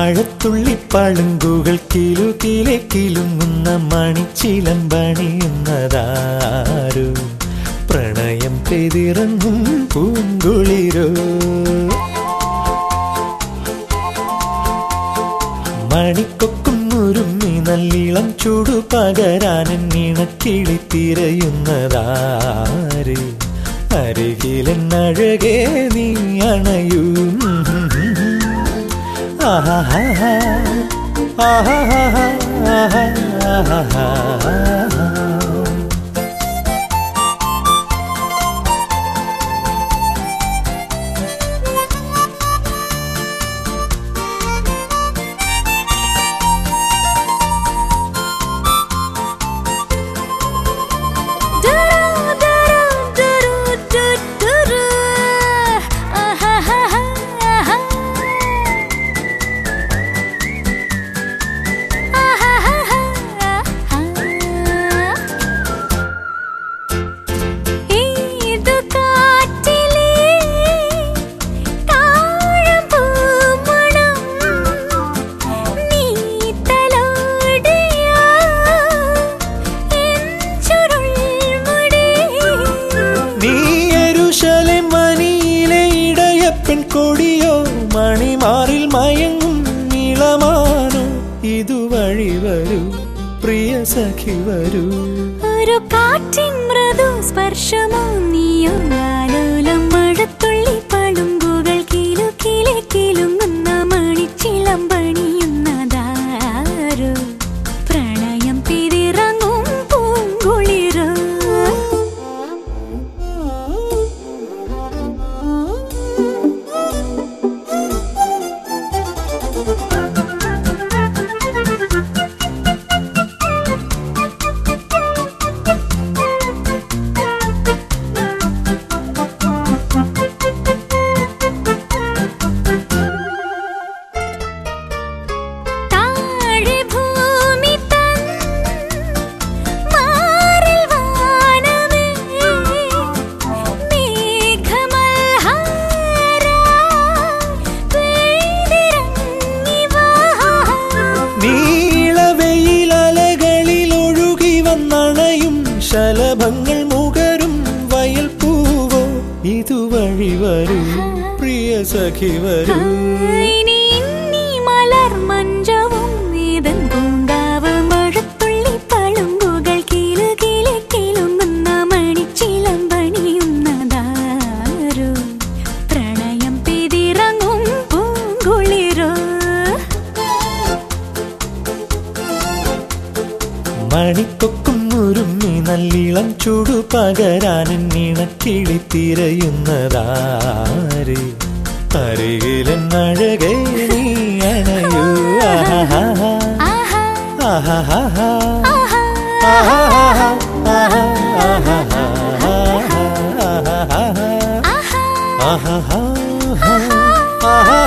മഴത്തുള്ളി പളുങ്കുകൾ കിലു കിലെ കിലുങ്ങുന്ന മണിച്ചിലമ്പണിയുന്നതാരു പ്രണയം പെതിറങ്ങും പൂങ്കുളിരോ മണിക്കൊക്കും ഉരുമ്മി നല്ലിളം ചൂടു പകരാനൻ ഇണക്കിളി തിരയുന്നതാര് അരികിലെന്നഴകേ നീ അണയൂ ആഹാ ആഹാ ആഹാ ഏതു കാറ്റിലെ താഴമ്പൂമണം നീ തലോടിയ എൻ ചുരുൾമുടി നീ യരുശലേം മനിയിലെ ഇടയപ്പൻ കൊടിയോ മണിമാറിൽ മയങ്ങും നീളമാനോ ഇതുവഴി വരൂ പ്രിയ സഖി വരൂ ഒരു കാറ്റിൻ മൃദു സ്പർശമോ നീയോ ആലോലം മഴത്തുള്ളി പളുങ്കുകൾ കിലു കിലെ കിലുങ്ങുന്ന മണിച്ചിലം പണിയുന്നതാരോ പ്രണയം പിരിറങ്ങും പൂങ്കുളിരോ താഴെ ഭൂമി തൻ മാറിൽ വാനമേ മേഘമൽഹാര പെയ്തിറങ്ങി വാ നീളവെയിലലകളിൽ ഒഴുകി വന്നണയും ശലഭങ്ങൾ മുകരും വയൽ പൂവോ ഇതുവഴി വരൂ പ്രിയ സഖി വരൂ ഇനി നീ മലർ മഞ്ചവും വേദൻ പൂങ്കാവ് മഴത്തുള്ളി പളുങ്കുകൾ കീഴ് കീഴെ കിളുങ്ങുന്ന മണിച്ചിലം പണിയുന്നതാരോ പ്രണയം പെതിറങ്ങും പൂങ്കുളിരോ മണിക്കൊക്കും ഉരുമ്മി നല്ലിളം ചൂടു പകരാനൻ ഇണക്കിളി തിരയുന്നതാര് അരികിലെന്നഴകേ നീ അണയൂ ആഹാ ആഹാ ആഹാ ആഹാ ആഹാ ആഹാ ആഹാ ആഹാ ആഹാ